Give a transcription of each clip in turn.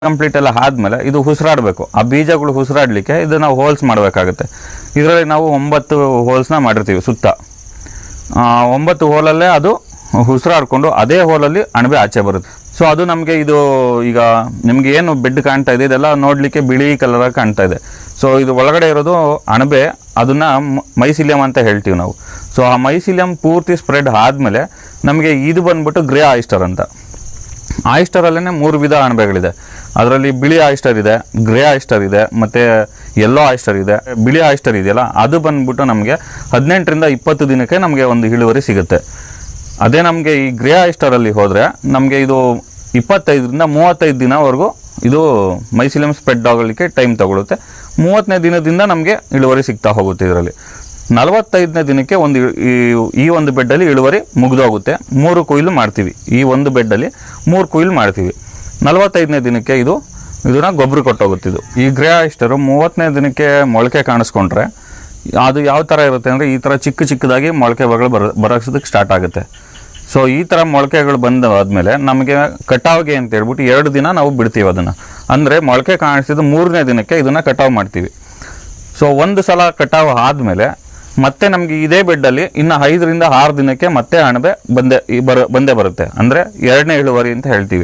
complete ಎಲ್ಲ ಆದ್ಮೇಲೆ ಇದು ಉಸಿರಾಡಬೇಕು ಆ ಬೀಜಗಳು ಉಸಿರಾಡ್ಲಿಕ್ಕೆ ಇದು ನಾವು ಹೋಲ್ಸ್ ಮಾಡಬೇಕಾಗುತ್ತೆ ಇದರಲ್ಲಿ ನಾವು ಒಂಬತ್ತು ಹೋಲ್ಸ್ನ ಮಾಡಿರ್ತೀವಿ ಸುತ್ತ ಆ, ಒಂಬತ್ತು ಹೋಲಲ್ಲೇ ಅದು ಉಸಿರಾಡ್ಕೊಂಡು ಅದೇ ಹೋಲಲ್ಲಿ ಅಣಬೆ ಆಚೆ ಬರುತ್ತೆ ಸೊ ಅದು ನಮಗೆ ಇದು ಈಗ ನಿಮ್ಗೆ ಏನು ಬೆಡ್ ಕಾಣ್ತಾ ಇದೆ ಇದೆಲ್ಲ ನೋಡಲಿಕ್ಕೆ ಬಿಳಿ ಕಲರ್ ಕಾಣ್ತಾ ಇದೆ ಸೊ ಇದು ಒಳಗಡೆ ಇರೋದು ಅಣಬೆ ಅದನ್ನ ಮ- ಮೈಸಿಲಿಯಂ ಅಂತ ಹೇಳ್ತೀವಿ ನಾವು ಸೊ ಆ ಮೈಸಿಲಿಯಂ ಪೂರ್ತಿ ಸ್ಪ್ರೆಡ್ ಆದಮೇಲೆ ನಮಗೆ ಇದು ಬಂದ್ಬಿಟ್ಟು ಗ್ರೇ ಆಯಿಸ್ಟರ್ ಅಂತ ಆಯಿಸ್ಟರಲ್ಲೇ ಮೂರು ವಿಧ ಅಣಬೆಗಳಿದೆ ಅದರಲ್ಲಿ ಬಿಳಿ ಆಯಿಸ್ಟರ್ ಇದೆ ಗ್ರೇ ಆಯಿಸ್ಟರ್ ಇದೆ ಮತ್ತು ಯೆಲ್ಲೋ ಆಯಿಸ್ಟರ್ ಇದೆ ಬಿಳಿ ಆಯಿಸ್ಟರ್ ಇದೆಯಲ್ಲ ಅದು ಬಂದ್ಬಿಟ್ಟು ನಮಗೆ ಹದಿನೆಂಟರಿಂದ ಇಪ್ಪತ್ತು ದಿನಕ್ಕೆ ನಮಗೆ ಒಂದು ಇಳುವರಿ ಸಿಗುತ್ತೆ ಅದೇ ನಮಗೆ ಈ ಗ್ರೇ ಆಯಿಸ್ಟರಲ್ಲಿ ಹೋದರೆ ನಮಗೆ ಇದು ಇಪ್ಪತ್ತೈದರಿಂದ ಮೂವತ್ತೈದು ದಿನವರೆಗೂ ಇದು ಮೈಸಿಲಿಯಂ ಸ್ಪ್ರೆಡ್ ಆಗಲಿಕ್ಕೆ ಟೈಮ್ ತಗೊಳುತ್ತೆ ಮೂವತ್ತನೇ ದಿನದಿಂದ ನಮಗೆ ಇಳುವರಿ ಸಿಗ್ತಾ ಹೋಗುತ್ತೆ ಇದರಲ್ಲಿ ನಲವತ್ತೈದನೇ ದಿನಕ್ಕೆ ಒಂದು ಇ- ಈ- ಈ ಒಂದು ಬೆಡ್ಡಲ್ಲಿ ಇಳುವರಿ ಮುಗಿದೋಗುತ್ತೆ ಮೂರು ಕೊಯ್ಲು ಮಾಡ್ತೀವಿ ಈ ಒಂದು ಬೆಡ್ಡಲ್ಲಿ ಮೂರು ಕೊಯ್ಲು ಮಾಡ್ತೀವಿ ನಲವತ್ತೈದನೇ ದಿನಕ್ಕೆ ಇದು ಇದನ್ನ ಗೊಬ್ಬರ ಕೊಟ್ಟೋಗುತ್ತೆ ಇದು ಈ ಗ್ರೇ ಆಯಿಸ್ಟರು ಮೂವತ್ತನೇ ದಿನಕ್ಕೆ ಮೊಳಕೆ ಕಾಣಿಸ್ಕೊಂಡ್ರೆ ಅದು ಯಾವ ಥರ ಇರುತ್ತೆ ಅಂದರೆ ಈ ಥರ ಚಿಕ್ಕ ಚಿಕ್ಕದಾಗಿ ಮೊಳಕೆಗಳು ಬರ ಬರೋಸೋದಕ್ಕೆ ಸ್ಟಾರ್ಟ್ ಆಗುತ್ತೆ ಸೊ ಈ ಥರ ಮೊಳಕೆಗಳು ಬಂದಾದ್ಮೇಲೆ ನಮಗೆ ಕಟಾವ್ಗೆ ಅಂತ ಹೇಳ್ಬಿಟ್ಟು ಎರಡು ದಿನ ನಾವು ಬಿಡ್ತೀವಿ ಅದನ್ನು ಅಂದರೆ ಮೊಳಕೆ ಕಾಣಿಸಿದ ಮೂರನೇ ದಿನಕ್ಕೆ ಇದನ್ನು ಕಟಾವು ಮಾಡ್ತೀವಿ ಸೊ ಒಂದು ಸಲ ಕಟಾವು ಆದಮೇಲೆ ಮತ್ತೆ ನಮಗೆ ಇದೇ ಬೆಡ್ಡಲ್ಲಿ ಇನ್ನು ಐದರಿಂದ ಆರು ದಿನಕ್ಕೆ ಮತ್ತೆ ಅಣಬೆ ಬಂದೇ ಈ ಬರ ಬಂದೇ ಬರುತ್ತೆ ಅಂದರೆ ಎರಡನೇ ಇಳುವರಿ ಅಂತ ಹೇಳ್ತೀವಿ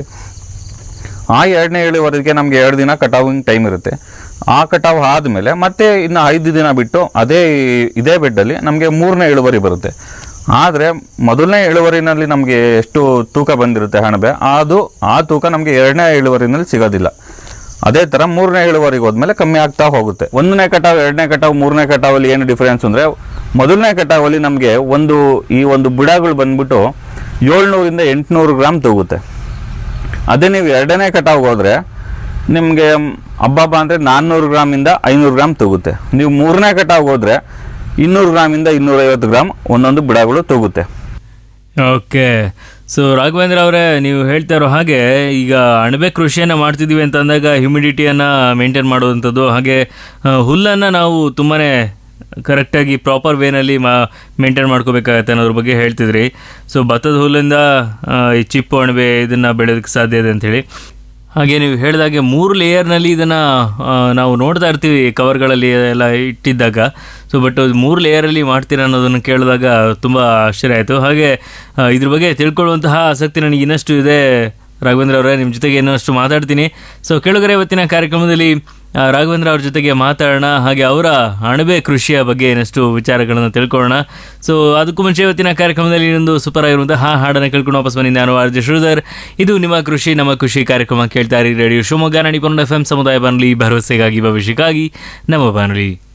ಆ ಎರಡನೇ ಇಳುವರಿಗೆ ನಮಗೆ ಎರಡು ದಿನ ಕಟಾವಿಂಗ್ ಟೈಮ್ ಇರುತ್ತೆ ಆ ಕಟಾವು ಆದಮೇಲೆ ಮತ್ತೆ ಇನ್ನು ಐದು ದಿನ ಬಿಟ್ಟು ಅದೇ ಇದೇ ಬೆಡ್ಡಲ್ಲಿ ನಮಗೆ ಮೂರನೇ ಇಳುವರಿ ಬರುತ್ತೆ ಆದರೆ ಮೊದಲನೇ ಇಳುವರಿನಲ್ಲಿ ನಮಗೆ ಎಷ್ಟು ತೂಕ ಬಂದಿರುತ್ತೆ ಅಣಬೆ ಅದು ಆ ತೂಕ ನಮಗೆ ಎರಡನೇ ಇಳುವರಿನಲ್ಲಿ ಸಿಗೋದಿಲ್ಲ ಅದೇ ಥರ ಮೂರನೇ ಇಳುವರಿಗೆ ಹೋದ್ಮೇಲೆ ಕಮ್ಮಿ ಆಗ್ತಾ ಹೋಗುತ್ತೆ ಒಂದನೇ ಕಟಾವು ಎರಡನೇ ಕಟಾವು ಮೂರನೇ ಕಟಾವಲ್ಲಿ ಏನು ಡಿಫರೆನ್ಸ್ ಅಂದರೆ ಮೊದಲನೇ ಕಟಾವಲ್ಲಿ ನಮಗೆ ಒಂದು ಈ ಒಂದು ಬುಡಗಳು ಬಂದ್ಬಿಟ್ಟು ಏಳ್ನೂರಿಂದ ಎಂಟುನೂರು ಗ್ರಾಮ್ ತೂಗುತ್ತೆ ಅದೇ ನೀವು ಎರಡನೇ ಕಟಾವ್ಗೆ ಹೋದರೆ ನಿಮಗೆ ಹಬ್ಬಬ್ಬ ಅಂದರೆ ನಾನ್ನೂರು ಗ್ರಾಮಿಂದ ಐನೂರು ಗ್ರಾಮ್ ತೂಗುತ್ತೆ ನೀವು ಮೂರನೇ ಕಟಾವ್ಗೆ ಹೋದರೆ ಇನ್ನೂರು ಗ್ರಾಮಿಂದ ಇನ್ನೂರೈವತ್ತು ಗ್ರಾಮ್ ಒಂದೊಂದು ಬಿಡಗಳು ತೂಗುತ್ತೆ ಓಕೆ ಸೊ ರಾಘವೇಂದ್ರ ಅವರೇ ನೀವು ಹೇಳ್ತಾ ಇರೋ ಹಾಗೆ ಈಗ ಅಣಬೆ ಕೃಷಿಯನ್ನು ಮಾಡ್ತಿದ್ದೀವಿ ಅಂತ ಅಂದಾಗ ಹ್ಯುಮಿಡಿಟಿಯನ್ನು ಮೇಂಟೈನ್ ಮಾಡುವಂಥದ್ದು ಹಾಗೆ ಆ, ಹುಲ್ಲನ್ನು ನಾವು ತುಂಬಾ ಕರೆಕ್ಟಾಗಿ ಪ್ರಾಪರ್ ವೇನಲ್ಲಿ ಮಾ ಮೇಂಟೈನ್ ಮಾಡ್ಕೋಬೇಕಾಗತ್ತೆ ಅನ್ನೋದ್ರ ಬಗ್ಗೆ ಹೇಳ್ತಿದ್ರಿ ಸೊ ಭತ್ತದ ಹುಲ್ಲಿಂದ ಆ, ಈ ಚಿಪ್ಪು ಅಣಬೆ ಇದನ್ನು ಬೆಳೆಯೋದಕ್ಕೆ ಸಾಧ್ಯ ಇದೆ ಅಂಥೇಳಿ ಹಾಗೆ ನೀವು ಹೇಳಿದಾಗೆ ಮೂರು ಲೇಯರ್ನಲ್ಲಿ ಇದನ್ನು ನಾವು ನೋಡ್ತಾ ಇರ್ತೀವಿ ಕವರ್ಗಳಲ್ಲಿ ಎಲ್ಲ ಇಟ್ಟಿದ್ದಾಗ ಸೊ ಬಟ್ ಮೂರು ಲೇಯರಲ್ಲಿ ಮಾಡ್ತೀರಾ ಅನ್ನೋದನ್ನು ಕೇಳಿದಾಗ ತುಂಬ ಆಶ್ಚರ್ಯ ಆಯಿತು ಹಾಗೆ ಆ, ಇದ್ರ ಬಗ್ಗೆ ತಿಳ್ಕೊಳ್ಳುವಂತಹ ಆಸಕ್ತಿ ನನಗೆ ಇನ್ನಷ್ಟು ಇದೆ ರಾಘವೇಂದ್ರ ಅವರೇ ನಿಮ್ಮ ಜೊತೆಗೆ ಇನ್ನಷ್ಟು ಮಾತಾಡ್ತೀನಿ ಸೊ ಕೇಳುಗರೆ ಇವತ್ತಿನ ಕಾರ್ಯಕ್ರಮದಲ್ಲಿ ಆ, ರಾಘವೇಂದ್ರ ಅವ್ರ ಜೊತೆಗೆ ಮಾತಾಡೋಣ ಹಾಗೆ ಅವರ ಅಣಬೆ ಕೃಷಿಯ ಬಗ್ಗೆ ಇನ್ನಷ್ಟು ವಿಚಾರಗಳನ್ನು ತಿಳ್ಕೊಳ್ಳೋಣ ಸೊ ಅದಕ್ಕೂ ಮುಂಚೆ ಇವತ್ತಿನ ಕಾರ್ಯಕ್ರಮದಲ್ಲಿ ಇನ್ನೊಂದು ಸೂಪರ್ ಆಗಿರುವಂತಹ ಹಾಡನ್ನು ಕೇಳ್ಕೊಂಡು ವಾಪಸ್ ಬಂದಿದ್ದೆ ನಾನು ಆರ್ ಜೆ ಶ್ರೀಧರ್ ಇದು ನಿಮ್ಮ ಕೃಷಿ ನಮ್ಮ ಕೃಷಿ ಕಾರ್ಯಕ್ರಮ ಕೇಳ್ತಾ ಇರಿ ರೇಡಿಯೋ ಶಿವಮೊಗ್ಗ ನಾಡಿ ಎಫ್ ಎಂ ಸಮುದಾಯ ಬಾನುಲಿ ಭರವಸೆಗಾಗಿ ಭವಿಷ್ಯಕ್ಕಾಗಿ ನಮ್ಮ ಬಾನುಲಿ